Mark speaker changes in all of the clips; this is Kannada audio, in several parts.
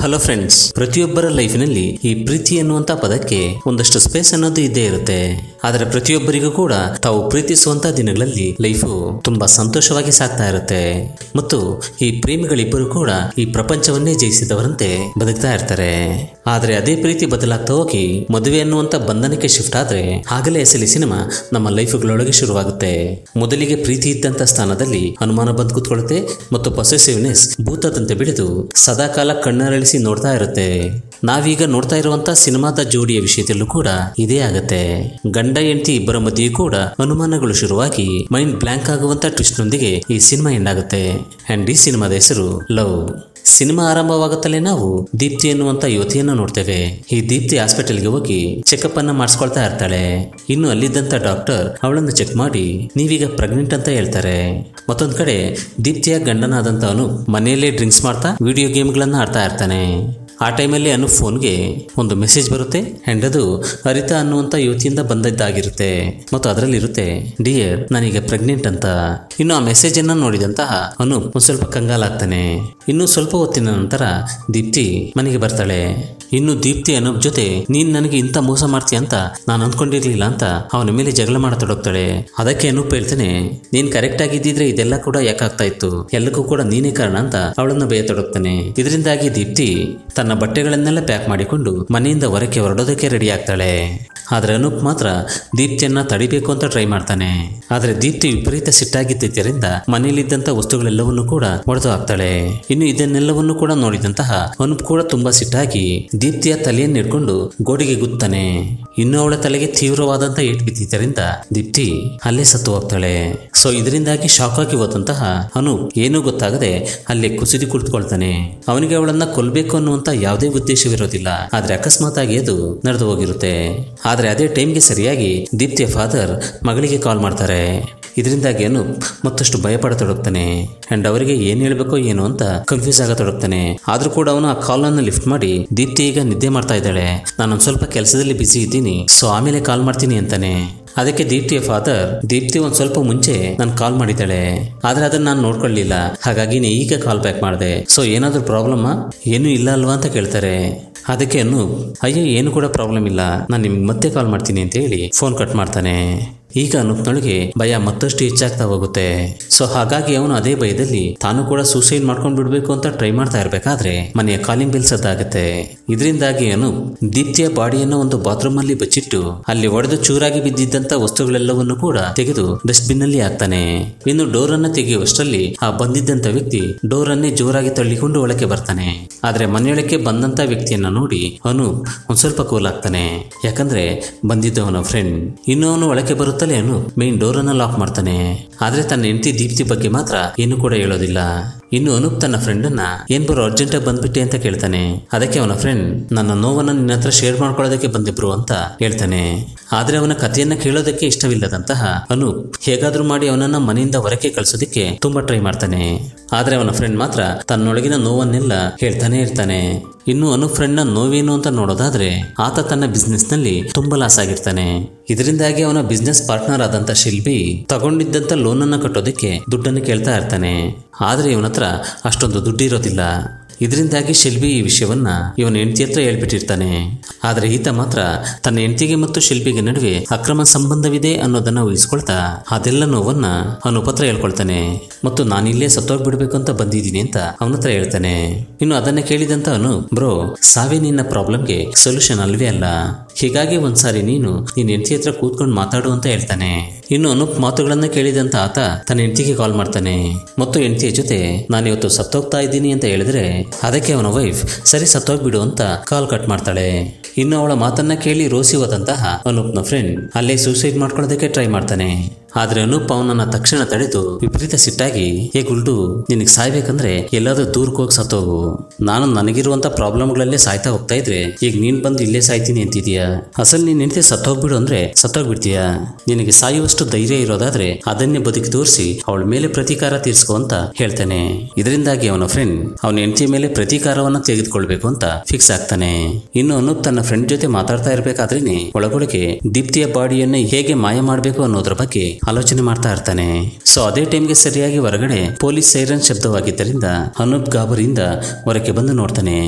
Speaker 1: ಹಲೋ ಫ್ರೆಂಡ್ಸ್ ಪ್ರತಿಯೊಬ್ಬರ ಲೈಫಿನಲ್ಲಿ ಈ ಪ್ರೀತಿ ಎನ್ನುವಂತ ಪದಕ್ಕೆ ಒಂದಷ್ಟು ಸ್ಪೇಸ್ ಅನ್ನೋದು ಇದ್ದೇ ಇರುತ್ತೆ ಆದರೆ ಪ್ರತಿಯೊಬ್ಬರಿಗೂ ಕೂಡ ತಾವು ಪ್ರೀತಿಸುವಂತ ದಿನಗಳಲ್ಲಿ ಲೈಫು ತುಂಬಾ ಸಂತೋಷವಾಗಿ ಸಾಗ್ತಾ ಇರುತ್ತೆ ಮತ್ತು ಈ ಪ್ರೇಮಿಗಳಿಬ್ಬರು ಕೂಡ ಈ ಪ್ರಪಂಚವನ್ನೇ ಜಯಿಸಿದವರಂತೆ ಬದುಕ್ತಾ ಇರ್ತಾರೆ ಆದರೆ ಅದೇ ಪ್ರೀತಿ ಬದಲಾಗ್ತಾ ಹೋಗಿ ಮದುವೆ ಅನ್ನುವಂತ ಬಂಧನಕ್ಕೆ ಶಿಫ್ಟ್ ಆದ್ರೆ ಆಗಲೇ ಎಸಲಿ ಸಿನಿಮಾ ನಮ್ಮ ಲೈಫ್ಗಳೊಳಗೆ ಶುರುವಾಗುತ್ತೆ ಮೊದಲಿಗೆ ಪ್ರೀತಿ ಇದ್ದಂತ ಸ್ಥಾನದಲ್ಲಿ ಅನುಮಾನ ಬಂದು ಕೂತ್ಕೊಳ್ಳುತ್ತೆ ಮತ್ತು ಪೊಸೆಸಿವ್ನೆಸ್ ಭೂತದಂತೆ ಬೆಳೆದು ಸದಾಕಾಲ ಕಣ್ಣರಳಿಸಿ ನೋಡ್ತಾ ಇರುತ್ತೆ ನಾವೀಗ ನೋಡ್ತಾ ಇರುವಂತ ಸಿನಿಮಾದ ಜೋಡಿಯ ವಿಷಯದಲ್ಲೂ ಕೂಡ ಇದೇ ಆಗತ್ತೆ ಗಂಡ ಹೆಂಡತಿ ಇಬ್ಬರ ಮಧ್ಯೆಯೂ ಕೂಡ ಅನುಮಾನಗಳು ಶುರುವಾಗಿ ಮೈಂಡ್ ಬ್ಲಾಂಕ್ ಆಗುವಂತ ಟ್ವಿಸ್ಟ್ ನೊಂದಿಗೆ ಈ ಸಿನಿಮಾ ಎಂಡ್ ಆಗುತ್ತೆ ಅಂಡ್ ಈ ಸಿನಿಮಾದ ಹೆಸರು ಲವ್ ಸಿನಿಮಾ ಆರಂಭವಾಗುತ್ತಲೇ ನಾವು ದೀಪ್ತಿ ಎನ್ನುವಂತ ಯುವತಿಯನ್ನ ನೋಡ್ತೇವೆ ಈ ದೀಪ್ತಿ ಹಾಸ್ಪಿಟಲ್ಗೆ ಹೋಗಿ ಚೆಕಪ್ ಅನ್ನ ಮಾಡಿಸ್ಕೊಳ್ತಾ ಇರ್ತಾಳೆ ಇನ್ನು ಅಲ್ಲಿದ್ದಂತ ಡಾಕ್ಟರ್ ಅವಳನ್ನು ಚೆಕ್ ಮಾಡಿ ನೀವೀಗ ಪ್ರೆಗ್ನೆಂಟ್ ಅಂತ ಹೇಳ್ತಾರೆ ಮತ್ತೊಂದ್ ಕಡೆ ದೀಪ್ತಿಯ ಗಂಡನಾದಂತ ಅವನು ಮನೆಯಲ್ಲೇ ಡ್ರಿಂಕ್ಸ್ ಮಾಡ್ತಾ ವಿಡಿಯೋ ಗೇಮ್ಗಳನ್ನ ಆಡ್ತಾ ಇರ್ತಾನೆ ಆ ಟೈಮಲ್ಲಿ ಅನು ಫೋನ್ಗೆ ಒಂದು ಮೆಸೇಜ್ ಬರುತ್ತೆ ಅಂಡ್ ಅದು ಹರಿತಾ ಅನ್ನುವಂಥ ಯುವತಿಯಿಂದ ಬಂದದ್ದಾಗಿರುತ್ತೆ ಮತ್ತು ಅದರಲ್ಲಿರುತ್ತೆ ಡಿಯರ್ ನಾನೀಗ ಪ್ರೆಗ್ನೆಂಟ್ ಅಂತ ಇನ್ನು ಆ ಮೆಸೇಜ್ ಅನ್ನ ನೋಡಿದಂತಹ ಅನು ಒಂದು ಸ್ವಲ್ಪ ಕಂಗಾಲಾಗ್ತಾನೆ ಇನ್ನು ಸ್ವಲ್ಪ ಹೊತ್ತಿನ ನಂತರ ದೀಪ್ತಿ ಮನೆಗೆ ಬರ್ತಾಳೆ ಇನ್ನು ದೀಪ್ತಿ ಅನೂಪ್ ಜೊತೆ ನೀನ್ ನನಗೆ ಇಂಥ ಮೋಸ ಮಾಡ್ತೀಯ ಅಂತ ನಾನು ಅಂದ್ಕೊಂಡಿರ್ಲಿಲ್ಲ ಅಂತ ಅವನ ಮೇಲೆ ಜಗಳ ಮಾಡತೊಡಗ್ತಾಳೆ ಅದಕ್ಕೆ ಅನೂಪ್ ಹೇಳ್ತಾನೆ ನೀನ್ ಕರೆಕ್ಟ್ ಆಗಿದ್ದಿದ್ರೆ ಇದೆಲ್ಲ ಕೂಡ ಯಾಕಾಗ್ತಾ ಇತ್ತು ಎಲ್ಲಕ್ಕೂ ಕೂಡ ನೀನೇ ಕಾರಣ ಅಂತ ಅವಳನ್ನ ಬೇಯತೊಡಗ್ತಾನೆ ಇದರಿಂದಾಗಿ ದೀಪ್ತಿ ತನ್ನ ಬಟ್ಟೆಗಳನ್ನೆಲ್ಲ ಪ್ಯಾಕ್ ಮಾಡಿಕೊಂಡು ಮನೆಯಿಂದ ಹೊರಕ್ಕೆ ಹೊರಡೋದಕ್ಕೆ ರೆಡಿ ಆಗ್ತಾಳೆ ಆದ್ರೆ ಅನೂಪ್ ಮಾತ್ರ ದೀಪ್ತಿಯನ್ನ ತಡಿಬೇಕು ಅಂತ ಟ್ರೈ ಮಾಡ್ತಾನೆ ಆದ್ರೆ ದೀಪ್ತಿ ವಿಪರೀತ ಸಿಟ್ಟಾಗಿದ್ದರಿಂದ ಮನೆಯಲ್ಲಿದ್ದಂತ ವಸ್ತುಗಳೆಲ್ಲವನ್ನೂ ಕೂಡ ಒಡೆದು ಹಾಕ್ತಾಳೆ ಇನ್ನು ಇದನ್ನೆಲ್ಲವನ್ನೂ ಕೂಡ ನೋಡಿದಂತಹ ಅನೂಪ್ ಕೂಡ ತುಂಬಾ ಸಿಟ್ಟಾಗಿ ದೀಪ್ತಿಯ ತಲೆಯನ್ನು ಹಿಡ್ಕೊಂಡು ಗೋಡೆಗೆ ಗುತ್ತಾನೆ ಇನ್ನು ಅವಳ ತಲೆಗೆ ತೀವ್ರವಾದಂತ ಏಟ್ ಬಿದ್ದಿದ್ದರಿಂದ ದೀಪ್ತಿ ಅಲ್ಲೇ ಸತ್ತು ಹೋಗ್ತಾಳೆ ಸೊ ಇದರಿಂದಾಗಿ ಶಾಕ್ ಆಗಿ ಹೋದಂತಹ ಅನೂಪ್ ಏನೂ ಗೊತ್ತಾಗದೆ ಅಲ್ಲೇ ಕುಸಿದು ಕುಳಿತುಕೊಳ್ತಾನೆ ಅವನಿಗೆ ಅವಳನ್ನ ಕೊಲ್ಬೇಕು ಅನ್ನುವಂತ ಯಾವುದೇ ಉದ್ದೇಶವಿರೋದಿಲ್ಲ ಆದ್ರೆ ಅಕಸ್ಮಾತ್ ಆಗಿ ಅದು ನಡೆದು ಹೋಗಿರುತ್ತೆ ಆದ್ರೆ ಅದೇ ಟೈಮ್ಗೆ ಸರಿಯಾಗಿ ದೀಪ್ತಿಯ ಫಾದರ್ ಮಗಳಿಗೆ ಕಾಲ್ ಮಾಡ್ತಾರೆ ಇದರಿಂದಾಗಿ ಅನೂಪ್ ಮತ್ತಷ್ಟು ಭಯ ಪಡತೊಡಗ್ತಾನೆ ಅಂಡ್ ಅವರಿಗೆ ಏನ್ ಹೇಳ್ಬೇಕೋ ಏನು ಅಂತ ಕನ್ಫ್ಯೂಸ್ ಆಗತೊಡಗ್ತಾನೆ ಆದ್ರೂ ಕೂಡ ಅವನು ಆ ಕಾಲ್ ಅನ್ನು ಲಿಫ್ಟ್ ಮಾಡಿ ದೀಪ್ತಿ ಈಗ ನಿದ್ದೆ ಮಾಡ್ತಾ ಇದ್ದಾಳೆ ನಾನೊಂದ್ ಸ್ವಲ್ಪ ಕೆಲಸದಲ್ಲಿ ಬಿಸಿ ಇದ್ದೀನಿ ಸೊ ಆಮೇಲೆ ಕಾಲ್ ಮಾಡ್ತೀನಿ ಅಂತಾನೆ ಅದಕ್ಕೆ ದೀಪ್ತಿಯ ಫಾದರ್ ದೀಪ್ತಿ ಒಂದ್ ಸ್ವಲ್ಪ ಮುಂಚೆ ನಾನು ಕಾಲ್ ಮಾಡಿದ್ದಾಳೆ ಆದ್ರೆ ಅದನ್ನ ನಾನು ನೋಡ್ಕೊಳ್ಳಿಲ್ಲ ಹಾಗಾಗಿ ನೀ ಈಗ ಕಾಲ್ ಬ್ಯಾಕ್ ಮಾಡಿದೆ ಸೊ ಏನಾದ್ರೂ ಪ್ರಾಬ್ಲಮ್ಮಾ ಏನೂ ಇಲ್ಲ ಅಲ್ವಾ ಅಂತ ಕೇಳ್ತಾರೆ ಅದಕ್ಕೆ ಅನ್ನು ಅಯ್ಯೋ ಏನು ಕೂಡ ಪ್ರಾಬ್ಲಮ್ ಇಲ್ಲ ನಾನು ನಿಮ್ಗೆ ಮತ್ತೆ ಕಾಲ್ ಮಾಡ್ತೀನಿ ಅಂತ ಹೇಳಿ ಫೋನ್ ಕಟ್ ಮಾಡ್ತಾನೆ ಈಗ ಅನೂಪ್ನೊಳಗೆ ಭಯ ಮತ್ತಷ್ಟು ಹೆಚ್ಚಾಗ್ತಾ ಹೋಗುತ್ತೆ ಸೊ ಹಾಗಾಗಿ ಅವನು ಅದೇ ಭಯದಲ್ಲಿ ತಾನು ಕೂಡ ಸೂಸೈಡ್ ಮಾಡ್ಕೊಂಡ್ ಬಿಡ್ಬೇಕು ಅಂತ ಟ್ರೈ ಮಾಡ್ತಾ ಇರ್ಬೇಕಾದ್ರೆ ಮನೆಯ ಕಾಲಿಂಗ್ ಬೆಲ್ ಸದ್ದಾಗತ್ತೆ ಇದರಿಂದಾಗಿ ಅನೂಪ್ ದೀಪ್ತಿಯ ಬಾಡಿಯನ್ನು ಒಂದು ಬಾತ್ರೂಮ್ ಅಲ್ಲಿ ಬಚ್ಚಿಟ್ಟು ಅಲ್ಲಿ ಒಡೆದು ಚೂರಾಗಿ ಬಿದ್ದಿದ್ದಂತ ವಸ್ತುಗಳೆಲ್ಲವನ್ನು ಕೂಡ ತೆಗೆದು ಡಸ್ಟ್ಬಿನ್ ಅಲ್ಲಿ ಹಾಕ್ತಾನೆ ಇನ್ನು ಡೋರ್ ಅನ್ನ ತೆಗೆಯುವಷ್ಟರಲ್ಲಿ ಆ ಬಂದಿದ್ದಂತ ವ್ಯಕ್ತಿ ಡೋರ್ ಅನ್ನೇ ಜೋರಾಗಿ ತಳ್ಳಿಕೊಂಡು ಒಳಕ್ಕೆ ಬರ್ತಾನೆ ಆದ್ರೆ ಮನೆಯೊಳಕ್ಕೆ ಬಂದಂತ ವ್ಯಕ್ತಿಯನ್ನ ನೋಡಿ ಅನೂಪ್ ಒಂದ್ ಸ್ವಲ್ಪ ಕೂಲ್ ಆಗ್ತಾನೆ ಯಾಕಂದ್ರೆ ಬಂದಿದ್ದ ಅವನ ಫ್ರೆಂಡ್ ಇನ್ನು ಅವನು ಒಳಕ್ಕೆ ಬರುತ್ತಲೇ ಅವನು ಮೇನ್ ಡೋರ್ ಅನ್ನ ಲಾಕ್ ಮಾಡ್ತಾನೆ ಆದ್ರೆ ತನ್ನ ಹೆಂಡತಿ ದೀಪ್ತಿ ಬಗ್ಗೆ ಮಾತ್ರ ಏನು ಕೂಡ ಹೇಳೋದಿಲ್ಲ ಇನ್ನು ಅನೂಪ್ ತನ್ನ ಫ್ರೆಂಡ್ ಅನ್ನ ಏನ್ ಬರೋ ಅರ್ಜೆಂಟ್ ಆಗಿ ಬಂದ್ಬಿಟ್ಟೆ ಅಂತ ಕೇಳ್ತಾನೆ ಅದಕ್ಕೆ ಅವನ ಫ್ರೆಂಡ್ ನನ್ನ ನೋವನ್ನ ನಿನ್ನ ಹತ್ರ ಶೇರ್ ಮಾಡ್ಕೊಳ್ಳೋದಕ್ಕೆ ಬಂದಿಬ್ರು ಅಂತ ಹೇಳ್ತಾನೆ ಆದ್ರೆ ಅವನ ಕಥೆಯನ್ನ ಕೇಳೋದಕ್ಕೆ ಇಷ್ಟವಿಲ್ಲದಂತಹ ಅನೂಪ್ ಹೇಗಾದ್ರೂ ಮಾಡಿ ಅವನನ್ನ ಮನೆಯಿಂದ ಹೊರಕ್ಕೆ ಕಳ್ಸೋದಕ್ಕೆ ತುಂಬಾ ಟ್ರೈ ಮಾಡ್ತಾನೆ ಆದ್ರೆ ಅವನ ಫ್ರೆಂಡ್ ಮಾತ್ರ ತನ್ನೊಳಗಿನ ನೋವನ್ನೆಲ್ಲ ಹೇಳ್ತಾನೆ ಇರ್ತಾನೆ ಇನ್ನು ಅನು ಫ್ರೆಂಡ್ನ ನೋವೇನು ಅಂತ ನೋಡೋದಾದ್ರೆ ಆತ ತನ್ನ ಬಿಸ್ನೆಸ್ ನಲ್ಲಿ ತುಂಬಾ ಲಾಸ್ ಆಗಿರ್ತಾನೆ ಇದರಿಂದಾಗಿ ಅವನ ಬಿಸ್ನೆಸ್ ಪಾರ್ಟ್ನರ್ ಆದಂತ ಶಿಲ್ಪಿ ತಗೊಂಡಿದ್ದಂತ ಲೋನ್ ಅನ್ನ ಕಟ್ಟೋದಕ್ಕೆ ದುಡ್ಡನ್ನು ಕೇಳ್ತಾ ಇರ್ತಾನೆ ಆದ್ರೆ ಇವನ ಹತ್ರ ಅಷ್ಟೊಂದು ದುಡ್ಡಿರೋದಿಲ್ಲ ಇದರಿಂದಾಗಿ ಶಿಲ್ಪಿ ಈ ವಿಷಯವನ್ನ ಇವನ ಹೆಂಡತಿ ಹತ್ರ ಹೇಳ್ಬಿಟ್ಟಿರ್ತಾನೆ ಆದ್ರೆ ಈತ ಮಾತ್ರ ತನ್ನ ಹೆಂಡತಿಗೆ ಮತ್ತು ಶಿಲ್ಪಿಗೆ ನಡುವೆ ಅಕ್ರಮ ಸಂಬಂಧವಿದೆ ಅನ್ನೋದನ್ನ ಊಹಿಸ್ಕೊಳ್ತಾ ಅದೆಲ್ಲ ನೋವನ್ನ ಅವನು ಪತ್ರ ಹೇಳ್ಕೊಳ್ತಾನೆ ಮತ್ತು ನಾನಿಲ್ಲೇ ಸತ್ತೋಗ್ಬಿಡ್ಬೇಕು ಅಂತ ಬಂದಿದ್ದೀನಿ ಅಂತ ಅವನ ಹತ್ರ ಹೇಳ್ತಾನೆ ಇನ್ನು ಅದನ್ನ ಕೇಳಿದಂತ ಅವನು ಬ್ರೋ ಸಾವೇ ನಿನ್ನ ಪ್ರಾಬ್ಲಮ್ಗೆ ಸೊಲ್ಯೂಷನ್ ಅಲ್ವೇ ಅಲ್ಲ ಹೀಗಾಗಿ ಒಂದ್ಸಾರಿ ನೀನು ನಿನ್ನ ಹೆಂಡತಿ ಹತ್ರ ಕೂತ್ಕೊಂಡು ಮಾತಾಡು ಅಂತ ಹೇಳ್ತಾನೆ ಇನ್ನು ಅನೂಪ್ ಮಾತುಗಳನ್ನ ಕೇಳಿದಂತ ಆತ ತನ್ನ ಹೆಂಡತಿಗೆ ಕಾಲ್ ಮಾಡ್ತಾನೆ ಮತ್ತು ಹೆಂಡತಿಯ ಜೊತೆ ನಾನು ಇವತ್ತು ಸತ್ತೋಗ್ತಾ ಇದ್ದೀನಿ ಅಂತ ಹೇಳಿದ್ರೆ ಅದಕ್ಕೆ ಅವನ ವೈಫ್ ಸರಿ ಸತ್ತೋಗ್ಬಿಡು ಅಂತ ಕಾಲ್ ಕಟ್ ಮಾಡ್ತಾಳೆ ಇನ್ನು ಅವಳ ಮಾತನ್ನ ಕೇಳಿ ರೋಸಿ ಹೋದಂತಹ ಅನೂಪ್ನ ಫ್ರೆಂಡ್ ಅಲ್ಲೇ ಸೂಸೈಡ್ ಮಾಡ್ಕೊಳ್ಳೋದಕ್ಕೆ ಟ್ರೈ ಮಾಡ್ತಾನೆ ಆದ್ರೆ ಅನೂಪ್ ಅವನನ್ನ ತಕ್ಷಣ ತಡೆದು ವಿಪರೀತ ಸಿಟ್ಟಾಗಿ ಏ ಗುಲ್ಡು ನಿನಗೆ ಸಾಯ್ಬೇಕಂದ್ರೆ ಎಲ್ಲಾದ್ರೂ ದೂರಕ್ಕೆ ಹೋಗಿ ಸತ್ತೋಗು ನಾನು ನನಗಿರುವಂತ ಪ್ರಾಬ್ಲಮ್ಗಳಲ್ಲೇ ಸಾಯ್ತಾ ಹೋಗ್ತಾ ಇದ್ರೆ ಈಗ ನೀನ್ ಬಂದು ಇಲ್ಲೇ ಸಾಯ್ತೀನಿ ಅಂತಿದೀಯಾ ಅಸಲ್ ನೀನ್ ನಿಂತೆ ಸತ್ತೋಗ್ಬಿಡು ಅಂದ್ರೆ ಸತ್ತೋಗ್ಬಿಡ್ತೀಯಾ ನಿನಗೆ ಸಾಯುವಷ್ಟು ಧೈರ್ಯ ಇರೋದಾದ್ರೆ ಅದನ್ನೇ ಬದುಕಿ ತೋರಿಸಿ ಅವಳ ಮೇಲೆ ಪ್ರತೀಕಾರ ತೀರ್ಸ್ಕೊ ಅಂತ ಹೇಳ್ತಾನೆ ಇದರಿಂದಾಗಿ ಅವನ ಫ್ರೆಂಡ್ ಅವನ ಹೆಂಡತಿ ಮೇಲೆ ಪ್ರತೀಕಾರವನ್ನ ತೆಗೆದುಕೊಳ್ಬೇಕು ಅಂತ ಫಿಕ್ಸ್ ಆಗ್ತಾನೆ ಇನ್ನು ಅನೂಪ್ ತನ್ನ ಫ್ರೆಂಡ್ ಜೊತೆ ಮಾತಾಡ್ತಾ ಇರ್ಬೇಕಾದ್ರೇನೆ ಒಳಗೊಳಗೆ ದೀಪ್ತಿಯ ಬಾಡಿಯನ್ನು ಹೇಗೆ ಮಾಯ ಮಾಡಬೇಕು ಅನ್ನೋದ್ರ ಬಗ್ಗೆ ಆಲೋಚನೆ ಮಾಡ್ತಾ ಇರ್ತಾನೆ ಸೊ ಅದೇ ಟೈಮ್ಗೆ ಸರಿಯಾಗಿ ಹೊರಗಡೆ ಪೊಲೀಸ್ ಸೈರನ್ ಶಬ್ದವಾಗಿದ್ದರಿಂದ ಅನೂಪ್ ಗಾಬರಿಯಿಂದ ಹೊರಕ್ಕೆ ಬಂದು ನೋಡ್ತಾನೆ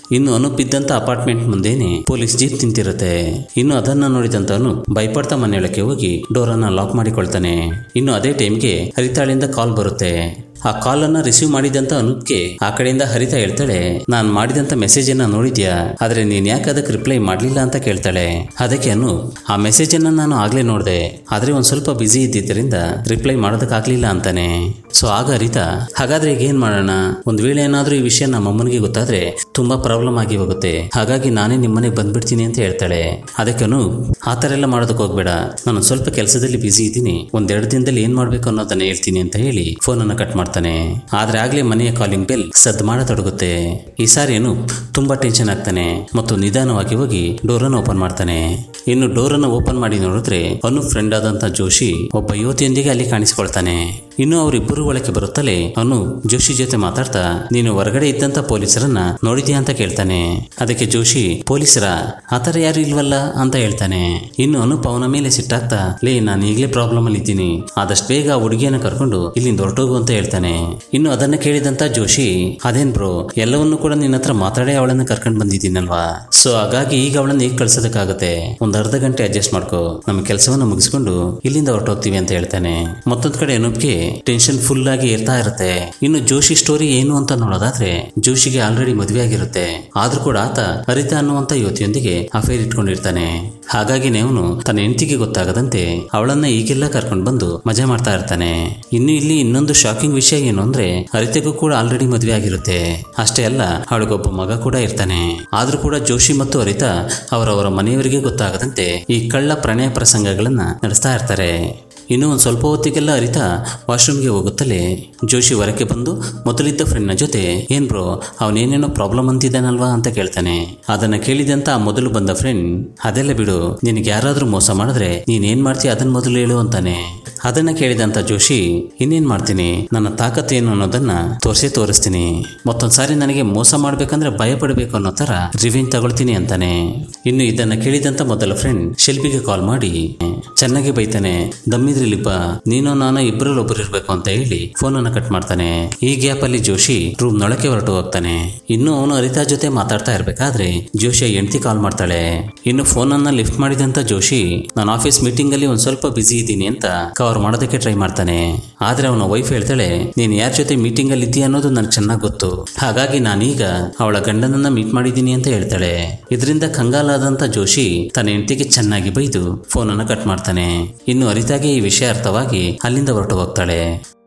Speaker 1: ಇನ್ನು ಅನೂಪ್ ಇದ್ದಂತ ಅಪಾರ್ಟ್ಮೆಂಟ್ ಮುಂದೆನೆ ಪೊಲೀಸ್ ಜೀಪ್ ನಿಂತಿರುತ್ತೆ ಇನ್ನು ಅದನ್ನ ನೋಡಿದಂತ ಅನೂಪ್ ಭಯಪಡ್ತಾ ಮನೆಯೊಳಕ್ಕೆ ಹೋಗಿ ಡೋರನ್ನ ಲಾಕ್ ಮಾಡಿಕೊಳ್ತಾನೆ ಇನ್ನು ಅದೇ ಟೈಮ್ಗೆ ಹರಿತಾಳಿಂದ ಕಾಲ್ ಬರುತ್ತೆ ಆ ಕಾಲ್ ಅನ್ನ ರಿಸೀವ್ ಮಾಡಿದಂತ ಅನೂಪ್ಗೆ ಆ ಕಡೆಯಿಂದ ಹರಿತಾ ಹೇಳ್ತಾಳೆ ನಾನ್ ಮಾಡಿದಂತ ಮೆಸೇಜ್ ಅನ್ನ ನೋಡಿದ್ಯಾ ಆದ್ರೆ ನೀನ್ ಯಾಕೆ ಅದಕ್ಕೆ ರಿಪ್ಲೈ ಮಾಡ್ಲಿಲ್ಲ ಅಂತ ಕೇಳ್ತಾಳೆ ಅದಕ್ಕೆ ಅನೂಪ್ ಆ ಮೆಸೇಜ್ ಅನ್ನ ನಾನು ಆಗ್ಲೇ ನೋಡ್ದೆ ಆದ್ರೆ ಒಂದ್ ಸ್ವಲ್ಪ ಬಿಸಿ ಇದ್ದಿದ್ದರಿಂದ ರಿಪ್ಲೈ ಮಾಡೋದಕ್ಕಾಗ್ಲಿಲ್ಲ ಅಂತಾನೆ ಸೊ ಆಗ ಹರಿತಾ ಹಾಗಾದ್ರೆ ಈಗ ಏನ್ ಮಾಡೋಣ ಒಂದ್ ವೇಳೆ ಏನಾದ್ರೂ ಈ ವಿಷಯ ನಮ್ಮ ಅಮ್ಮನಿಗೆ ಗೊತ್ತಾದ್ರೆ ತುಂಬಾ ಪ್ರಾಬ್ಲಮ್ ಆಗಿ ಹೋಗುತ್ತೆ ಹಾಗಾಗಿ ನಾನೇ ನಿಮ್ಮನೆಗೆ ಬಂದ್ಬಿಡ್ತೀನಿ ಅಂತ ಹೇಳ್ತಾಳೆ ಅದಕ್ಕೆ ಅನೂಪ್ ಆ ಥರ ಎಲ್ಲ ಮಾಡೋದಕ್ಕೆ ಹೋಗ್ಬೇಡ ನಾನು ಸ್ವಲ್ಪ ಕೆಲಸದಲ್ಲಿ ಬಿಸಿ ಇದ್ದೀನಿ ಒಂದೆರಡು ದಿನದಲ್ಲಿ ಏನ್ ಮಾಡ್ಬೇಕು ಅನ್ನೋದನ್ನ ಹೇಳ್ತೀನಿ ಅಂತ ಹೇಳಿ ಫೋನ್ ಅನ್ನ ಕಟ್ ಮಾಡ್ತಾನೆ ಆದ್ರೆ ಆಗ್ಲೇ ಮನೆಯ ಕಾಲಿಂಗ್ ಬೆಲ್ ಸದ್ದು ಮಾಡತೊಡಗುತ್ತೆ ಈ ಸಾರಿ ಅನೂಪ್ ತುಂಬಾ ಟೆನ್ಷನ್ ಆಗ್ತಾನೆ ಮತ್ತು ನಿಧಾನವಾಗಿ ಹೋಗಿ ಡೋರನ್ನು ಓಪನ್ ಮಾಡ್ತಾನೆ ಇನ್ನು ಡೋರನ್ನು ಓಪನ್ ಮಾಡಿ ನೋಡಿದ್ರೆ ಅನು ಫ್ರೆಂಡ್ ಆದಂತ ಜೋಶಿ ಒಬ್ಬ ಯುವತಿಯೊಂದಿಗೆ ಅಲ್ಲಿ ಕಾಣಿಸಿಕೊಳ್ತಾನೆ ಇನ್ನು ಅವರಿಬ್ಬರು ಒಳಗೆ ಬರುತ್ತಲೇ ಅನು ಜೋಶಿ ಜೊತೆ ಮಾತಾಡ್ತಾ ನೀನು ಹೊರಗಡೆ ಇದ್ದಂತ ಪೊಲೀಸರನ್ನ ನೋಡಿದ್ಯಾ ಅಂತ ಕೇಳ್ತಾನೆ ಅದಕ್ಕೆ ಜೋಶಿ ಪೊಲೀಸರ ಆತರ ಯಾರು ಇಲ್ವಲ್ಲ ಅಂತ ಹೇಳ್ತಾನೆ ಇನ್ನು ಅನೂಪ್ ಅವನ ಮೇಲೆ ಸಿಟ್ಟಾಗ್ತಾ ಲೇ ನಾನು ಈಗಲೇ ಪ್ರಾಬ್ಲಮ್ ಅಲ್ಲಿ ಇದ್ದೀನಿ ಆದಷ್ಟು ಬೇಗ ಆ ಹುಡುಗಿಯನ್ನ ಕರ್ಕೊಂಡು ಇಲ್ಲಿಂದ ಹೊರಟೋಗು ಅಂತ ಹೇಳ್ತಾನೆ ಇನ್ನು ಅದನ್ನ ಕೇಳಿದಂತ ಜೋಶಿ ಅದೇನ್ ಬ್ರೋ ಎಲ್ಲವನ್ನೂ ಕೂಡ ನಿನ್ನ ಹತ್ರ ಮಾತಾಡೇ ಅವಳನ್ನ ಕರ್ಕೊಂಡು ಬಂದಿದ್ದೀನಲ್ವಾ ಸೊ ಹಾಗಾಗಿ ಈಗ ಅವಳನ್ನ ಈಗ ಕಳ್ಸೋದಕ್ಕಾಗತ್ತೆ ಒಂದ್ ಅರ್ಧ ಗಂಟೆ ಅಡ್ಜಸ್ಟ್ ಮಾಡ್ಕೋ ನಮ್ಮ ಕೆಲಸವನ್ನ ಮುಗಿಸ್ಕೊಂಡು ಇಲ್ಲಿಂದ ಹೊರಟೋಗ್ತೀವಿ ಅಂತ ಹೇಳ್ತಾನೆ ಮತ್ತೊಂದ್ ಕಡೆ ಅನೂಪ್ಗೆ ಟೆನ್ಷನ್ ಫುಲ್ ಆಗಿ ಇರ್ತಾ ಇರುತ್ತೆ ಇನ್ನು ಜೋಶಿ ಸ್ಟೋರಿ ಏನು ಅಂತ ನೋಡೋದಾದ್ರೆ ಜೋಶಿಗೆ ಆಲ್ರೆಡಿ ಮದುವೆ ಆಗಿರುತ್ತೆ ಆದ್ರೂ ಕೂಡ ಆತ ಹರಿತಾ ಅನ್ನುವಂತ ಯುವತಿಯೊಂದಿಗೆ ಅಫೇರ್ ಇಟ್ಕೊಂಡಿರ್ತಾನೆ ಹಾಗಾಗಿ ಅವನು ತನ್ನ ಹೆಂಡತಿಗೆ ಗೊತ್ತಾಗದಂತೆ ಅವಳನ್ನ ಈಗೆಲ್ಲ ಕರ್ಕೊಂಡು ಬಂದು ಮಜಾ ಮಾಡ್ತಾ ಇರ್ತಾನೆ ಇನ್ನು ಇಲ್ಲಿ ಇನ್ನೊಂದು ಶಾಕಿಂಗ್ ವಿಷಯ ಏನು ಅಂದ್ರೆ ಹರಿತೆಗೂ ಕೂಡ ಆಲ್ರೆಡಿ ಮದುವೆ ಆಗಿರುತ್ತೆ ಅಷ್ಟೇ ಅಲ್ಲ ಅವಳಿಗೊಬ್ಬ ಮಗ ಕೂಡ ಇರ್ತಾನೆ ಆದ್ರೂ ಕೂಡ ಜೋಶಿ ಮತ್ತು ಹರಿತಾ ಅವರವರ ಮನೆಯವರಿಗೆ ಗೊತ್ತಾಗದಂತೆ ಈ ಕಳ್ಳ ಪ್ರಣಯ ಪ್ರಸಂಗಗಳನ್ನ ನಡೆಸ್ತಾ ಇರ್ತಾರೆ ಇನ್ನು ಒಂದು ಸ್ವಲ್ಪ ಹೊತ್ತಿಗೆಲ್ಲ ಅರಿತಾ ವಾಶ್ರೂಮ್ಗೆ ಹೋಗುತ್ತಲೇ ಜೋಶಿ ಹೊರಕ್ಕೆ ಬಂದು ಮೊದಲಿದ್ದ ಫ್ರೆಂಡ್ನ ಜೊತೆ ಏನ್ ಬ್ರೋ ಅವನೇನೇನೋ ಪ್ರಾಬ್ಲಮ್ ಅಂತಿದ್ದಾನಲ್ವಾ ಅಂತ ಕೇಳ್ತಾನೆ ಅದನ್ನ ಕೇಳಿದಂತ ಆ ಮೊದಲು ಬಂದ ಫ್ರೆಂಡ್ ಅದೆಲ್ಲ ಬಿಡು ನಿನಗೆ ಯಾರಾದ್ರೂ ಮೋಸ ಮಾಡಿದ್ರೆ ನೀನ್ ಏನ್ ಮಾಡ್ತೀಯ ಅದನ್ನ ಮೊದಲು ಹೇಳು ಅಂತಾನೆ ಅದನ್ನ ಕೇಳಿದಂತ ಜೋಶಿ ಇನ್ನೇನ್ ಮಾಡ್ತೀನಿ ನನ್ನ ತಾಕತ್ತು ಏನು ಅನ್ನೋದನ್ನ ತೋರಿಸೇ ತೋರಿಸ್ತೀನಿ ಮತ್ತೊಂದ್ಸಾರಿ ನನಗೆ ಮೋಸ ಮಾಡ್ಬೇಕಂದ್ರೆ ಭಯ ಪಡಬೇಕು ಅನ್ನೋ ತರ ರಿವೆಂಜ್ ತಗೊಳ್ತೀನಿ ಅಂತಾನೆ ಇನ್ನು ಇದನ್ನ ಕೇಳಿದಂತ ಮೊದಲ ಫ್ರೆಂಡ್ ಶಿಲ್ಪಿಗೆ ಕಾಲ್ ಮಾಡಿ ಚೆನ್ನಾಗಿ ಬೈತಾನೆ ದಮ್ಮಿದ್ರಿಲಿಪ್ಪ ನೀನು ನಾನು ಇಬ್ಬರಲ್ಲಿ ಒಬ್ಬರು ಇರ್ಬೇಕು ಅಂತ ಹೇಳಿ ಫೋನ್ ಅನ್ನ ಕಟ್ ಮಾಡ್ತಾನೆ ಈ ಗ್ಯಾಪ್ ಅಲ್ಲಿ ಜೋಶಿ ರೂಮ್ ನೊಳಕ್ಕೆ ಹೊರಟು ಹೋಗ್ತಾನೆ ಇನ್ನು ಅವನು ಅರಿತಾ ಜೊತೆ ಮಾತಾಡ್ತಾ ಇರ್ಬೇಕಾದ್ರೆ ಜೋಶಿಯ ಹೆಂಡತಿ ಕಾಲ್ ಮಾಡ್ತಾಳೆ ಇನ್ನು ಫೋನ್ ಅನ್ನ ಲಿಫ್ಟ್ ಮಾಡಿದಂತ ಜೋಶಿ ನಾನು ಆಫೀಸ್ ಮೀಟಿಂಗ್ ಅಲ್ಲಿ ಒಂದ್ ಸ್ವಲ್ಪ ಬಿಸಿ ಇದ್ದೀನಿ ಅಂತ ಕವರ್ ಮಾಡೋದಕ್ಕೆ ಟ್ರೈ ಮಾಡ್ತಾನೆ ಆದ್ರೆ ಅವನ ವೈಫ್ ಹೇಳ್ತಾಳೆ ನೀನ್ ಯಾರ ಜೊತೆ ಮೀಟಿಂಗ್ ಅಲ್ಲಿ ಇದ್ದೀಯ ಅನ್ನೋದು ನನಗೆ ಚೆನ್ನಾಗಿ ಗೊತ್ತು ಹಾಗಾಗಿ ನಾನೀಗ ಅವಳ ಗಂಡನನ್ನ ಮೀಟ್ ಮಾಡಿದ್ದೀನಿ ಅಂತ ಹೇಳ್ತಾಳೆ ಇದರಿಂದ ಕಂಗಾಲಾದಂತ ಜೋಶಿ ತನ್ನ ಹೆಂಡತಿಗೆ ಚೆನ್ನಾಗಿ ಬೈದು ಫೋನ್ ಅನ್ನ ಕಟ್ ಮಾಡ್ತಾನೆ ಇನ್ನು ಅರಿತಾಗೆ ಈ ವಿಷಯ ಅರ್ಥವಾಗಿ ಅಲ್ಲಿಂದ ಹೊರಟು ಹೋಗ್ತಾಳೆ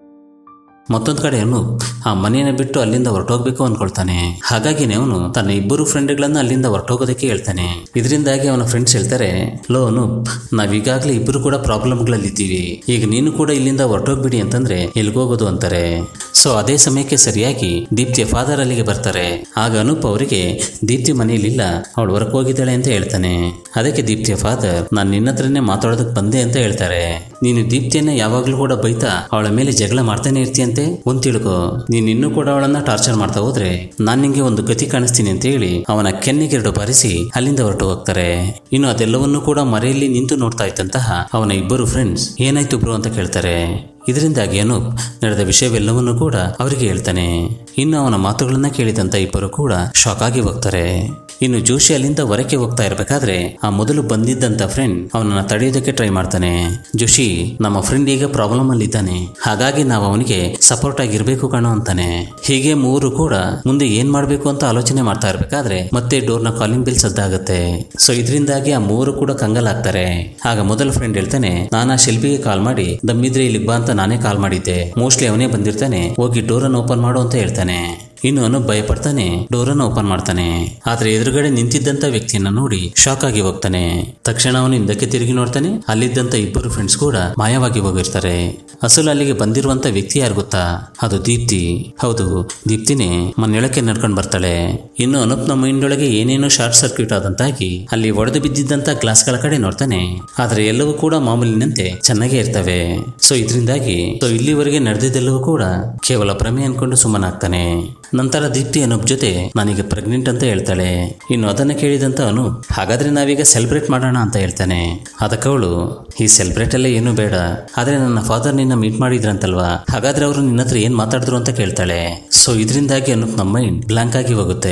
Speaker 1: ಮತ್ತೊಂದು ಕಡೆ ಅವನು ಆ ಮನೆಯನ್ನ ಬಿಟ್ಟು ಅಲ್ಲಿಂದ ಹೊರಟೋಗ್ಬೇಕು ಅನ್ಕೊಳ್ತಾನೆ ಹಾಗಾಗಿ ಅವನು ತನ್ನ ಇಬ್ಬರು ಫ್ರೆಂಡ್ಗಳನ್ನ ಅಲ್ಲಿಂದ ಹೊರಟೋಗೋದಕ್ಕೆ ಹೇಳ್ತಾನೆ ಇದರಿಂದಾಗಿ ಅವನ ಫ್ರೆಂಡ್ಸ್ ಹೇಳ್ತಾರೆ ಲೋ ಅನೂಪ್ ನಾವೀಗಾಗಲೇ ಇಬ್ಬರು ಕೂಡ ಪ್ರಾಬ್ಲಮ್ಗಳಲ್ಲಿ ಇದ್ದೀವಿ ಈಗ ನೀನು ಕೂಡ ಇಲ್ಲಿಂದ ಹೊರಟೋಗ್ಬಿಡಿ ಅಂತಂದ್ರೆ ಎಲ್ಗೋಗೋದು ಅಂತಾರೆ ಸೊ ಅದೇ ಸಮಯಕ್ಕೆ ಸರಿಯಾಗಿ ದೀಪ್ತಿಯ ಫಾದರ್ ಅಲ್ಲಿಗೆ ಬರ್ತಾರೆ ಆಗ ಅನೂಪ್ ಅವರಿಗೆ ದೀಪ್ತಿ ಮನೆಯಲ್ಲಿಲ್ಲ ಅವಳು ಹೊರಗೆ ಹೋಗಿದ್ದಾಳೆ ಅಂತ ಹೇಳ್ತಾನೆ ಅದಕ್ಕೆ ದೀಪ್ತಿಯ ಫಾದರ್ ನಾನು ನಿನ್ನ ಹತ್ರನೇ ಮಾತಾಡೋದಕ್ಕೆ ಬಂದೆ ಅಂತ ಹೇಳ್ತಾರೆ ನೀನು ದೀಪ್ತಿಯನ್ನ ಯಾವಾಗ್ಲೂ ಕೂಡ ಬೈತಾ ಅವಳ ಮೇಲೆ ಜಗಳ ಮಾಡ್ತಾನೆ ಇರ್ತೀಯಂತೆ ಒಂದ್ ತಿಳ್ಕೊ ನೀನ್ ಇನ್ನೂ ಕೂಡ ಅವಳನ್ನ ಟಾರ್ಚರ್ ಮಾಡ್ತಾ ಹೋದ್ರೆ ನಾನ್ ನಿಂಗೆ ಒಂದು ಗತಿ ಕಾಣಿಸ್ತೀನಿ ಅಂತ ಹೇಳಿ ಅವನ ಕೆನ್ನಿಗೆರಡು ಬಾರಿಸಿ ಅಲ್ಲಿಂದ ಹೊರಟು ಹೋಗ್ತಾರೆ ಇನ್ನು ಅದೆಲ್ಲವನ್ನೂ ಕೂಡ ಮರೆಯಲ್ಲಿ ನಿಂತು ನೋಡ್ತಾ ಇದ್ದಂತಹ ಅವನ ಇಬ್ಬರು ಫ್ರೆಂಡ್ಸ್ ಏನಾಯ್ತು ಬ್ರೋ ಅಂತ ಕೇಳ್ತಾರೆ ಇದರಿಂದಾಗಿ ಅನೂಪ್ ನಡೆದ ವಿಷಯವೆಲ್ಲವನ್ನೂ ಕೂಡ ಅವರಿಗೆ ಹೇಳ್ತಾನೆ ಇನ್ನು ಅವನ ಮಾತುಗಳನ್ನ ಕೇಳಿದಂತ ಇಬ್ಬರು ಕೂಡ ಶಾಕ್ ಆಗಿ ಹೋಗ್ತಾರೆ ಇನ್ನು ಜೋಶಿ ಅಲ್ಲಿಂದ ಹೊರಕ್ಕೆ ಹೋಗ್ತಾ ಇರ್ಬೇಕಾದ್ರೆ ಆ ಮೊದಲು ಬಂದಿದ್ದಂತ ಫ್ರೆಂಡ್ ಅವನನ್ನ ತಡೆಯೋದಕ್ಕೆ ಟ್ರೈ ಮಾಡ್ತಾನೆ ಜೋಶಿ ನಮ್ಮ ಫ್ರೆಂಡ್ ಈಗ ಪ್ರಾಬ್ಲಮ್ ಅಲ್ಲಿ ಇದ್ದಾನೆ ಹಾಗಾಗಿ ನಾವು ಅವನಿಗೆ ಸಪೋರ್ಟ್ ಆಗಿರ್ಬೇಕು ಕಣೋ ಅಂತಾನೆ ಹೀಗೆ ಮೂರು ಕೂಡ ಮುಂದೆ ಏನ್ ಮಾಡ್ಬೇಕು ಅಂತ ಆಲೋಚನೆ ಮಾಡ್ತಾ ಇರ್ಬೇಕಾದ್ರೆ ಮತ್ತೆ ಡೋರ್ನ ಕಾಲಿಂಗ್ ಬಿಲ್ ಸದ್ದಾಗುತ್ತೆ ಸೊ ಇದರಿಂದಾಗಿ ಆ ಮೂವರು ಕೂಡ ಕಂಗಲಾಗ್ತಾರೆ ಆಗ ಮೊದಲ ಫ್ರೆಂಡ್ ಹೇಳ್ತಾನೆ ನಾನು ಆ ಶಿಲ್ಪಿಗೆ ಕಾಲ್ ಮಾಡಿ ದಮ್ಮಿದ್ರೆ ಇಲ್ಲಿಗೆ ಬಾ ಅಂತ ನಾನೇ ಕಾಲ್ ಮಾಡಿದ್ದೆ ಮೋಸ್ಟ್ಲಿ ಅವನೇ ಬಂದಿರ್ತಾನೆ ಹೋಗಿ ಡೋರನ್ನು ಓಪನ್ ಮಾಡು ಅಂತ ಹೇಳ್ತಾನೆ ಇನ್ನು ಅವನು ಭಯಪಡ್ತಾನೆ ಡೋರನ್ನು ಓಪನ್ ಮಾಡ್ತಾನೆ ಆದ್ರೆ ಎದುರುಗಡೆ ನಿಂತಿದ್ದಂತ ವ್ಯಕ್ತಿಯನ್ನ ನೋಡಿ ಶಾಕ್ ಆಗಿ ಹೋಗ್ತಾನೆ ತಕ್ಷಣ ಅವನು ಹಿಂದಕ್ಕೆ ತಿರುಗಿ ನೋಡ್ತಾನೆ ಅಲ್ಲಿದ್ದಂತ ಇಬ್ಬರು ಫ್ರೆಂಡ್ಸ್ ಕೂಡ ಮಾಯವಾಗಿ ಹೋಗಿರ್ತಾರೆ ಅಸಲು ಅಲ್ಲಿಗೆ ಬಂದಿರುವಂತ ವ್ಯಕ್ತಿ ಯಾರು ಗೊತ್ತಾ ಅದು ದೀಪ್ತಿ ಹೌದು ದೀಪ್ತಿನೇ ಮನೆಯೊಳಕ್ಕೆ ನಡ್ಕೊಂಡು ಬರ್ತಾಳೆ ಇನ್ನು ಅನುಪ್ನ ಮೈಂಡ್ ಒಳಗೆ ಏನೇನೋ ಶಾರ್ಟ್ ಸರ್ಕ್ಯೂಟ್ ಆದಂತಾಗಿ ಅಲ್ಲಿ ಒಡೆದು ಬಿದ್ದಿದ್ದಂತ ಗ್ಲಾಸ್ಗಳ ಕಡೆ ನೋಡ್ತಾನೆ ಆದ್ರೆ ಎಲ್ಲವೂ ಕೂಡ ಮಾಮೂಲಿನಂತೆ ಚೆನ್ನಾಗೇ ಇರ್ತವೆ ಸೊ ಇದರಿಂದಾಗಿ ಸೊ ಇಲ್ಲಿವರೆಗೆ ನಡೆದಿದ್ದೆಲ್ಲವೂ ಕೂಡ ಕೇವಲ ಭ್ರಮೆ ಅನ್ಕೊಂಡು ಸುಮ್ಮನಾಗ್ತಾನೆ ನಂತರ ದೀಪ್ತಿ ಅನೂಪ್ ಜೊತೆ ನಾನೀಗ ಪ್ರೆಗ್ನೆಂಟ್ ಅಂತ ಹೇಳ್ತಾಳೆ ಇನ್ನು ಅದನ್ನ ಕೇಳಿದಂತ ಅನೂಪ್ ಹಾಗಾದ್ರೆ ನಾವೀಗ ಸೆಲೆಬ್ರೇಟ್ ಮಾಡೋಣ ಅಂತ ಹೇಳ್ತಾನೆ ಅದಕ್ಕೆ ಅವಳು ಈ ಸೆಲೆಬ್ರೇಟ್ ಎಲ್ಲ ಏನು ಬೇಡ ಆದ್ರೆ ನನ್ನ ಫಾದರ್ ನಿನ್ನ ಮೀಟ್ ಮಾಡಿದ್ರಂತಲ್ವಾ ಹಾಗಾದ್ರೆ ಅವರು ನಿನ್ನ ಹತ್ರ ಏನ್ ಮಾತಾಡಿದ್ರು ಅಂತ ಕೇಳ್ತಾಳೆ ಸೊ ಇದರಿಂದಾಗಿ ಅನೂಪ್ ನಮ್ಮ ಮೈಂಡ್ ಬ್ಲಾಂಕ್ ಆಗಿ ಹೋಗುತ್ತೆ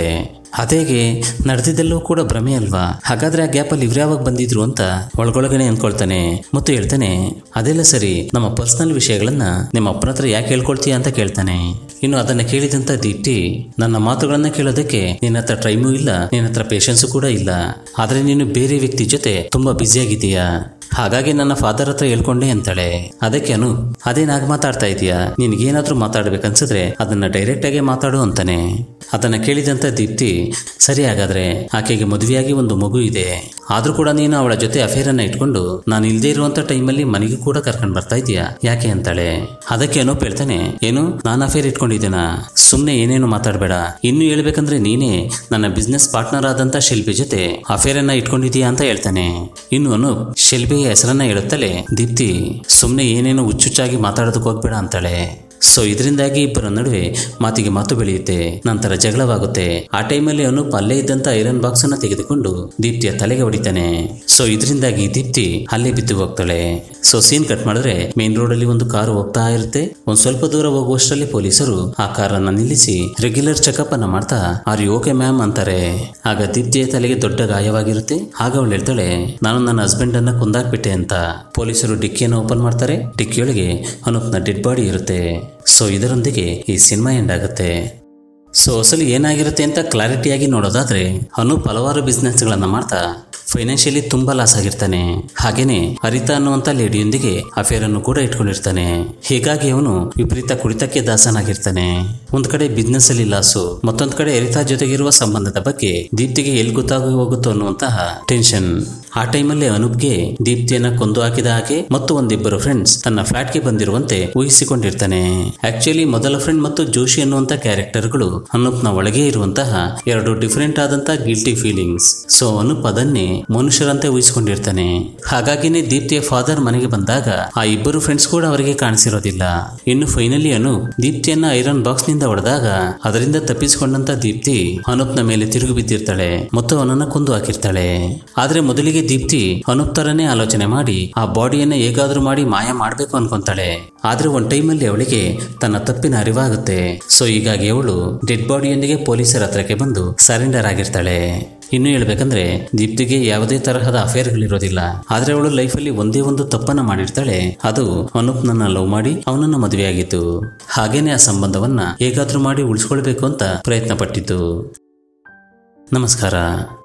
Speaker 1: ಅದೇಗೆ ನಡೆದಿದ್ದೆಲ್ಲವೂ ಕೂಡ ಭ್ರಮೆ ಅಲ್ವಾ ಹಾಗಾದ್ರೆ ಆ ಗ್ಯಾಪಲ್ಲಿ ಇವ್ರ್ಯಾವಾಗ ಬಂದಿದ್ರು ಅಂತ ಒಳಗೊಳಗನೆ ಅನ್ಕೊಳ್ತಾನೆ ಮತ್ತು ಹೇಳ್ತಾನೆ ಅದೆಲ್ಲ ಸರಿ ನಮ್ಮ ಪರ್ಸನಲ್ ವಿಷಯಗಳನ್ನ ನಿಮ್ಮ ಅಪ್ಪನ ಹತ್ರ ಯಾಕೆ ಹೇಳ್ಕೊಳ್ತೀಯ ಅಂತ ಕೇಳ್ತಾನೆ ಇನ್ನು ಅದನ್ನ ಕೇಳಿದಂತ ದೀಪ್ತಿ ನನ್ನ ಮಾತುಗಳನ್ನ ಕೇಳೋದಕ್ಕೆ ನಿನ್ನ ಹತ್ರ ಟೈಮೂ ಇಲ್ಲ ನಿನ್ನ ಹತ್ರ ಪೇಷನ್ಸು ಕೂಡ ಇಲ್ಲ ಆದ್ರೆ ನೀನು ಬೇರೆ ವ್ಯಕ್ತಿ ಜೊತೆ ತುಂಬಾ ಬ್ಯುಸಿಯಾಗಿದ್ದೀಯಾ ಹಾಗಾಗಿ ನನ್ನ ಫಾದರ್ ಹತ್ರ ಹೇಳ್ಕೊಂಡೆ ಅಂತಾಳೆ ಅದಕ್ಕೆ ಅನು ಅದೇನಾಗ ಮಾತಾಡ್ತಾ ಇದೀಯಾ ನಿನ್ಗೇನಾದ್ರೂ ಮಾತಾಡ್ಬೇಕನ್ಸಿದ್ರೆ ಅದನ್ನ ಡೈರೆಕ್ಟ್ ಆಗಿ ಮಾತಾಡು ಅಂತಾನೆ ಅದನ್ನ ಕೇಳಿದಂತ ದೀಪ್ತಿ ಸರಿ ಹಾಗಾದ್ರೆ ಆಕೆಗೆ ಮದುವೆಯಾಗಿ ಒಂದು ಮಗು ಇದೆ ಆದ್ರೂ ಕೂಡ ನೀನು ಅವಳ ಜೊತೆ ಅಫೇರ್ ಅನ್ನ ಇಟ್ಕೊಂಡು ನಾನು ಇಲ್ದೇ ಇರುವಂತ ಟೈಮಲ್ಲಿ ಮನೆಗೂ ಕೂಡ ಕರ್ಕೊಂಡ್ ಬರ್ತಾ ಇದೀಯಾ ಯಾಕೆ ಅಂತಾಳೆ ಅದಕ್ಕೆ ಅನೂಪ್ ಹೇಳ್ತಾನೆ ಏನು ನಾನು ಅಫೇರ್ ಇಟ್ಕೊಂಡಿದ್ದೇನಾ ಸುಮ್ನೆ ಏನೇನು ಮಾತಾಡಬೇಡ ಇನ್ನು ಹೇಳ್ಬೇಕಂದ್ರೆ ನೀನೇ ನನ್ನ ಬಿಸ್ನೆಸ್ ಪಾರ್ಟ್ನರ್ ಆದಂತ ಶಿಲ್ಪಿ ಜೊತೆ ಅಫೇರ್ ಅನ್ನ ಇಟ್ಕೊಂಡಿದೀಯಾ ಅಂತ ಹೇಳ್ತಾನೆ ಇನ್ನು ಅನೂಪ್ ಶಿಲ್ಪಿಯ ಹೆಸರನ್ನ ಹೇಳುತ್ತಲೇ ದೀಪ್ತಿ ಸುಮ್ನೆ ಏನೇನು ಹುಚ್ಚುಚ್ಚಾಗಿ ಮಾತಾಡೋದಕ್ಕೆ ಹೋಗ್ಬೇಡ ಅಂತಾಳೆ ಸೊ ಇದರಿಂದಾಗಿ ಇಬ್ಬರ ನಡುವೆ ಮಾತಿಗೆ ಮಾತು ಬೆಳೆಯುತ್ತೆ ನಂತರ ಜಗಳವಾಗುತ್ತೆ ಆ ಟೈಮಲ್ಲಿ ಅನೂಪ್ ಅಲ್ಲೇ ಇದ್ದಂತ ಐರನ್ ಬಾಕ್ಸ್ ಅನ್ನ ತೆಗೆದುಕೊಂಡು ದೀಪ್ತಿಯ ತಲೆಗೆ ಹೊಡಿತಾನೆ ಸೊ ಇದರಿಂದಾಗಿ ದೀಪ್ತಿ ಅಲ್ಲೇ ಬಿದ್ದು ಹೋಗ್ತಾಳೆ ಸೊ ಸೀನ್ ಕಟ್ ಮಾಡಿದ್ರೆ ಮೇನ್ ರೋಡ್ ಅಲ್ಲಿ ಒಂದು ಕಾರು ಹೋಗ್ತಾ ಇರುತ್ತೆ ಒಂದ್ ಸ್ವಲ್ಪ ದೂರ ಹೋಗುವಷ್ಟರಲ್ಲಿ ಪೊಲೀಸರು ಆ ಕಾರನ್ನ ನಿಲ್ಲಿಸಿ ರೆಗ್ಯುಲರ್ ಚೆಕಪ್ ಅನ್ನ ಮಾಡ್ತಾ ಆರ್ ಯು ಓಕೆ ಮ್ಯಾಮ್ ಅಂತಾರೆ ಆಗ ದೀಪ್ತಿಯ ತಲೆಗೆ ದೊಡ್ಡ ಗಾಯವಾಗಿರುತ್ತೆ ಆಗ ಅವಳು ಹೇಳ್ತಾಳೆ ನಾನು ನನ್ನ ಹಸ್ಬೆಂಡ್ ಅನ್ನ ಕೊಂದಾಕ್ಬಿಟ್ಟೆ ಅಂತ ಪೊಲೀಸರು ಡಿಕ್ಕಿಯನ್ನು ಓಪನ್ ಮಾಡ್ತಾರೆ ಡಿಕ್ಕಿಯೊಳಗೆ ಅನೂಪ್ನ ಡೆಡ್ ಬಾಡಿ ಇರುತ್ತೆ ಸೊ ಇದರೊಂದಿಗೆ ಈ ಸಿನಿಮಾ ಎಂಡ್ ಆಗುತ್ತೆ ಸೊ ಅಸಲು ಏನಾಗಿರುತ್ತೆ ಅಂತ ಕ್ಲಾರಿಟಿಯಾಗಿ ನೋಡೋದಾದ್ರೆ ಅನೂಪ್ ಹಲವಾರು ಬಿಸ್ನೆಸ್ಗಳನ್ನ ಮಾಡ್ತಾ ಫೈನಾನ್ಷಿಯಲಿ ತುಂಬಾ ಲಾಸ್ ಆಗಿರ್ತಾನೆ ಹಾಗೇನೆ ಹರಿತಾ ಅನ್ನುವಂತ ಲೇಡಿಯೊಂದಿಗೆ ಅಫೇರ್ ಅನ್ನು ಕೂಡ ಇಟ್ಕೊಂಡಿರ್ತಾನೆ ಹೀಗಾಗಿ ಅವನು ವಿಪರೀತ ಕುಡಿತಕ್ಕೆ ದಾಸನಾಗಿರ್ತಾನೆ ಒಂದ್ ಕಡೆ ಬಿಸ್ನೆಸ್ ಅಲ್ಲಿ ಲಾಸು ಮತ್ತೊಂದ್ ಕಡೆ ಹರಿತಾ ಜೊತೆಗಿರುವ ಸಂಬಂಧದ ಬಗ್ಗೆ ದೀಪ್ತಿಗೆ ಎಲ್ಲಿ ಗೊತ್ತಾಗಿ ಹೋಗುತ್ತೋ ಅನ್ನುವಂತಹ ಟೆನ್ಷನ್ ಆ ಟೈಮಲ್ಲಿ ಅನೂಪ್ಗೆ ದೀಪ್ತಿಯನ್ನ ಕೊಂದು ಹಾಕಿದ ಹಾಗೆ ಮತ್ತು ಒಂದಿಬ್ಬರು ಫ್ರೆಂಡ್ಸ್ ತನ್ನ ಫ್ಲಾಟ್ಗೆ ಬಂದಿರುವಂತೆ ಊಹಿಸಿಕೊಂಡಿರ್ತಾನೆ ಆಕ್ಚುಲಿ ಮೊದಲ ಫ್ರೆಂಡ್ ಮತ್ತು ಜೋಶಿ ಅನ್ನುವಂತ ಕ್ಯಾರೆಕ್ಟರ್ಗಳು ಅನೂಪ್ನ ಒಳಗೆ ಇರುವಂತಹ ಎರಡು ಡಿಫರೆಂಟ್ ಆದಂತ ಗಿಲ್ಟಿ ಫೀಲಿಂಗ್ಸ್ ಸೊ ಅನೂಪ್ ಅದನ್ನೇ ಮನುಷ್ಯರಂತೆ ಊಹಿಸಿಕೊಂಡಿರ್ತಾನೆ ಹಾಗಾಗಿನೇ ದೀಪ್ತಿಯ ಫಾದರ್ ಮನೆಗೆ ಬಂದಾಗ ಆ ಇಬ್ಬರು ಫ್ರೆಂಡ್ಸ್ ಕೂಡ ಅವರಿಗೆ ಕಾಣಿಸಿರೋದಿಲ್ಲ ಇನ್ನು ಫೈನಲಿ ಅನೂಪ್ ದೀಪ್ತಿಯನ್ನ ಐರನ್ ಬಾಕ್ಸ್ ನಿಂದ ಹೊಡೆದಾಗ ಅದರಿಂದ ತಪ್ಪಿಸಿಕೊಂಡಂತ ದೀಪ್ತಿ ಅನೂಪ್ನ ಮೇಲೆ ತಿರುಗಿ ಬಿದ್ದಿರ್ತಾಳೆ ಮತ್ತು ಅವನನ್ನ ಕೊಂದು ಹಾಕಿರ್ತಾಳೆ ಆದ್ರೆ ಮೊದಲಿಗೆ ದೀಪ್ತಿ ಅನೂಪ್ ತರನೇ ಆಲೋಚನೆ ಮಾಡಿ ಆ ಬಾಡಿಯನ್ನ ಹೇಗಾದ್ರೂ ಮಾಡಿ ಮಾಯ ಮಾಡ್ಬೇಕು ಅನ್ಕೊಂತಾಳೆ ಆದ್ರೆ ಒಂದ್ ಟೈಮಲ್ಲಿ ಅವಳಿಗೆ ತನ್ನ ತಪ್ಪಿನ ಅರಿವಾಗುತ್ತೆ ಸೊ ಹೀಗಾಗಿ ಅವಳು ಡೆಡ್ ಬಾಡಿಯೊಂದಿಗೆ ಪೊಲೀಸರ ಹತ್ರಕ್ಕೆ ಬಂದು ಸರೆಂಡರ್ ಆಗಿರ್ತಾಳೆ ಇನ್ನು ಹೇಳ್ಬೇಕಂದ್ರೆ ದೀಪ್ತಿಗೆ ಯಾವುದೇ ತರಹದ ಅಫೇರ್ಗಳಿರೋದಿಲ್ಲ ಆದ್ರೆ ಅವಳು ಲೈಫಲ್ಲಿ ಒಂದೇ ಒಂದು ತಪ್ಪನ್ನ ಮಾಡಿರ್ತಾಳೆ ಅದು ಅನೂಪ್ನನ್ನ ಲವ್ ಮಾಡಿ ಅವನನ್ನ ಮದುವೆಯಾಗಿತ್ತು ಹಾಗೇನೆ ಆ ಸಂಬಂಧವನ್ನ ಹೇಗಾದ್ರೂ ಮಾಡಿ ಉಳಿಸ್ಕೊಳ್ಬೇಕು ಅಂತ ಪ್ರಯತ್ನ ಪಟ್ಟಿದ್ದು ನಮಸ್ಕಾರ